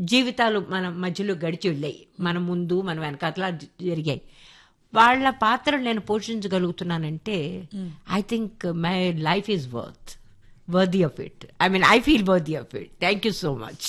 జీవితాలు మన మధ్యలో గడిచి వెళ్ళాయి మన ముందు మన వెనకాతల జరిగాయి వాళ్ళ పాత్ర నేను పోషించగలుగుతున్నానంటే I think my life is worth worthy of it I mean I feel worthy of it thank you so much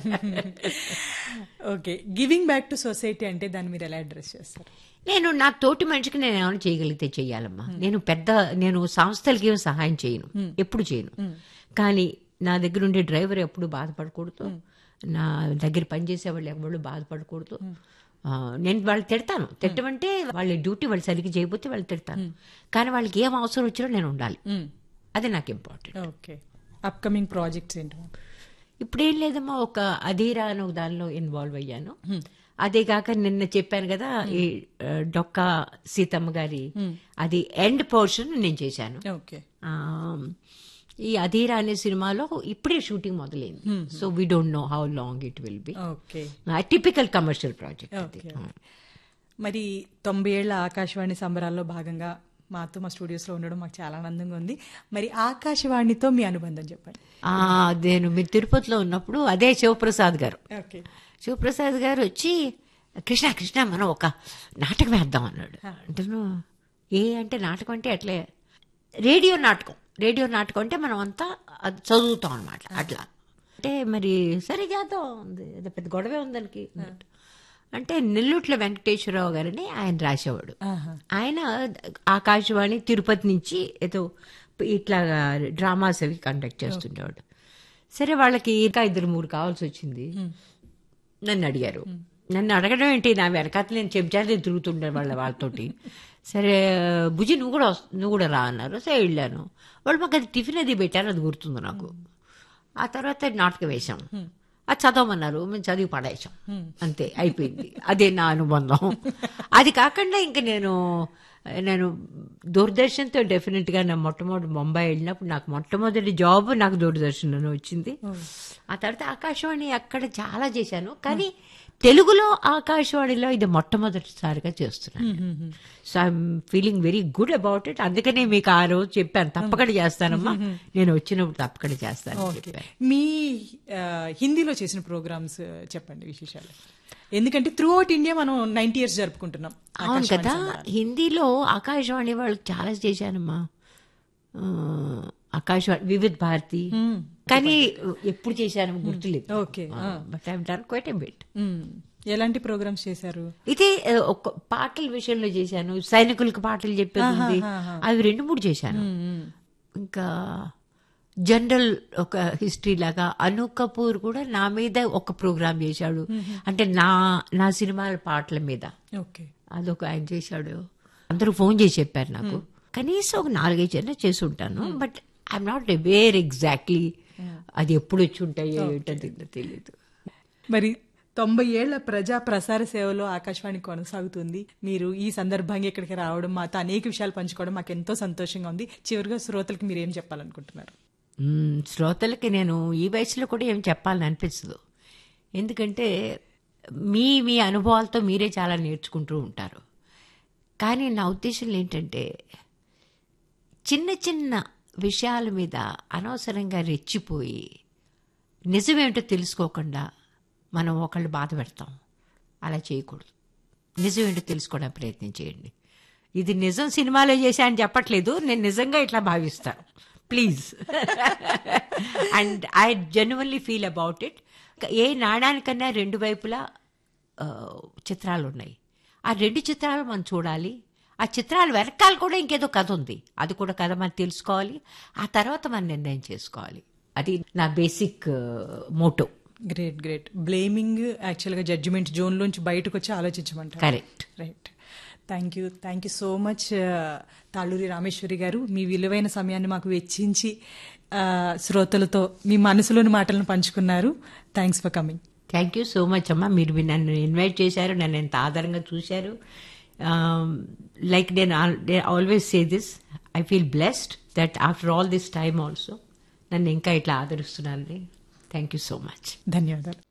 okay giving back to society అంటే దాన్ని మీరు ఎలా అడ్రస్ చేస్తారు నేను నా తోటి మనిషికి నేను ఏమైనా చేయగలిగితే చెయ్యాలమ్మా నేను పెద్ద నేను సంస్థలకి ఏమి సహాయం చేయను ఎప్పుడు చేయను కానీ నా దగ్గర ఉండే డ్రైవర్ ఎప్పుడు బాధపడకూడదు నా దగ్గర పనిచేసే వాళ్ళు ఎవరు బాధపడకూడదు ఆ, నేను వాళ్ళు తిడతాను తిట్టమంటే వాళ్ళ డ్యూటీ వాళ్ళు సరిగ్గా చేయకపోతే వాళ్ళు తిడతాను కానీ వాళ్ళకి ఏం అవసరం వచ్చినా నేను ఉండాలి అది నాకు ఇంపార్టెంట్ ఓకే అప్కమింగ్ ప్రాజెక్ట్స్ ఏంటి ఇప్పుడేం లేదమ్మా ఒక అధీరా అనే ఒక దానిలో ఇన్వాల్వ్ అయ్యాను అదే కాక నిన్న చెప్పాను కదా ఈ ఆ, డొక్కా సీతమ్మ గారి అది ఎండ్ పోర్షన్ నేను చేశాను ఓకే ఆ, ఈ అధీరా అనే సినిమాలో ఇప్పుడే షూటింగ్ మొదలైంది so we don't know how long it will be okay typical commercial project అది Okay. మరి తొంభై ఏళ్ల ఆకాశవాణి సంబరాల్లో భాగంగా మాతో మా స్టూడియోస్లో ఉండడం మాకు చాలా ఆనందంగా ఉంది మరి ఆకాశవాణితో మీ అనుబంధం చెప్పండి ఆ, నేను మీరు తిరుపతిలో ఉన్నప్పుడు అదే శివప్రసాద్ గారు ఓకే శివప్రసాద్ గారు వచ్చి కృష్ణ కృష్ణ మనం ఒక నాటకం వేద్దాం అన్నాడు అంటేను ఏ అంటే నాటకం అంటే అట్లే రేడియో నాటకం రేడియో నాటకం అంటే మనం అంతా అది చదువుతాం అనమాట అట్లా అంటే మరి సరే చేద్దాం ఉంది అది పెద్ద గొడవే ఉంది దానికి అన్నట్టు. అంటే నెల్లూట్ల వెంకటేశ్వరరావు గారిని ఆయన రాసేవాడు ఆయన ఆకాశవాణి తిరుపతి నుంచి ఏదో ఇట్లా డ్రామాస్ అవి కండక్ట్ చేస్తుండేవాడు సరే వాళ్ళకి ఇంకా ఇద్దరు మూడు కావాల్సి వచ్చింది నన్ను అడిగారు నన్ను అడగడం ఏంటి నా వెనకాల నేను చెంచాలే తిరుగుతుండే వాళ్ళ వాళ్ళతోటి సరే బుజి నువ్వు కూడా వస్- నువ్వు కూడా రా అన్నారు సరే వెళ్ళాను వాళ్ళు మాకు అది టిఫిన్ అది పెట్టారు అది గుర్తుంది నాకు ఆ తర్వాత నాటకం వేశాం అది చదవమన్నారు మేము చదివి పడేసాం అంతే అయిపోయింది అదే నా అనుబంధం అది కాకుండా ఇంక నేను నేను దూరదర్శన్తో డెఫినెట్గా నా మొట్టమొదటి ముంబై వెళ్ళినప్పుడు నాకు మొట్టమొదటి జాబ్ నాకు దూరదర్శన్లోనే వచ్చింది ఆ తర్వాత ఆకాశవాణి అక్కడ చాలా చేశాను కానీ తెలుగులో ఆకాశవాణిలో ఇది మొట్టమొదటిసారిగా చేస్తున్నాను so I'm feeling very good about it అందుకనే మీకు ఆ రోజు చెప్పాను తప్పకుండా చేస్తానమ్మా నేను వచ్చినప్పుడు తప్పకుండా చేస్తాను అని ఓకే చెప్పాను మీ ఆ, హిందీలో చేసిన ప్రోగ్రామ్స్ చెప్పండి విశేషాలు ఎందుకంటే త్రూ అవుట్ ఇండియా మనం నైన్టీ ఇయర్స్ జరుపుకుంటున్నాం అవును ఆకాశవాణి కదా సంబరాలు. హిందీలో ఆకాశవాణి వాళ్ళు చాలా చేశానమ్మా ఆ, ఆకాశవాణి వివిధ్ భారతి కానీ ఎప్పుడు చేశాను గుర్తులేదు okay but I done quite a bit hmm. ఎలాంటి ప్రోగ్రామ్స్ చేశారు ఇదే ఆ, ఒక పాటల విషయంలో చేశాను సైనికులకు పాటలు చెప్పేది ఉంది అవి రెండు మూడు చేశాను ఇంకా జనరల్ ఒక హిస్టరీ లాగా అను కపూర్ కూడా నా మీద ఒక ప్రోగ్రామ్ చేశాడు అంటే నా నా సినిమాల పాటల మీద ఓకే అదొక ఆయన చేశాడు అందరూ ఫోన్ చేసి చెప్పారు నాకు కనీసం ఒక నాలుగైదు జన చేసి ఉంటాను but I'm not aware exactly అది ఎప్పుడు వచ్చి ఉంటాయో ఏంటో తెలియదు మరి తొంభై ఏళ్ల ప్రజా ప్రసార సేవలో ఆకాశవాణి కొనసాగుతుంది మీరు ఈ సందర్భంగా ఇక్కడికి రావడం మాతో అనేక విషయాలు పంచుకోవడం మాకు ఎంతో సంతోషంగా ఉంది చివరిగా శ్రోతలకు మీరు ఏం చెప్పాలనుకుంటున్నారు మ్మ్, శ్రోతలకి నేను ఈ వయసులో కూడా ఏం చెప్పాలని అనిపించదు ఎందుకంటే మీ మీ అనుభవాలతో మీరే చాలా నేర్చుకుంటూ ఉంటారు కానీ నా ఉద్దేశం ఏంటంటే చిన్న చిన్న విషయాల మీద అనవసరంగా రెచ్చిపోయి నిజమేమిటో తెలుసుకోకుండా మనం ఒకళ్ళు బాధ పెడతాం అలా చేయకూడదు నిజమేంటో తెలుసుకోవడానికి ప్రయత్నం చేయండి ఇది నిజం సినిమాలో చేశా అని చెప్పట్లేదు నేను నిజంగా ఇట్లా భావిస్తాను please and I genuinely feel about it ఏ నాణానికన్నా రెండు వైపులా ఆ, చిత్రాలు ఉన్నాయి ఆ రెండు చిత్రాలు మనం చూడాలి ఆ చిత్రాలు వెనకాల కూడా ఇంకేదో కథ ఉంది అది కూడా కథ మనం తెలుసుకోవాలి ఆ తర్వాత మనం నిర్ణయం చేసుకోవాలి అది నా basic motto great great blaming యాక్చువల్గా జడ్జిమెంట్ జోన్ లోంచి బయటకు వచ్చి ఆలోచించమంటారు correct right thank you thank you so much Talluri Rameswari గారు మీ విలువైన సమయాన్ని మాకు వెచ్చించి ఆ, శ్రోతలతో మీ మనసులోని మాటలను పంచుకున్నారు thanks for coming thank you so much అమ్మా మీరు మీ నన్ను ఇన్వైట్ చేశారు నన్ను ఎంత ఆధారంగా చూశారు లైక్ నేను always say this I feel blessed that after all this time also నన్ను ఇంకా ఇట్లా ఆదరిస్తున్నారని థ్యాంక్ యూ సో మచ్ ధన్యవాదాలు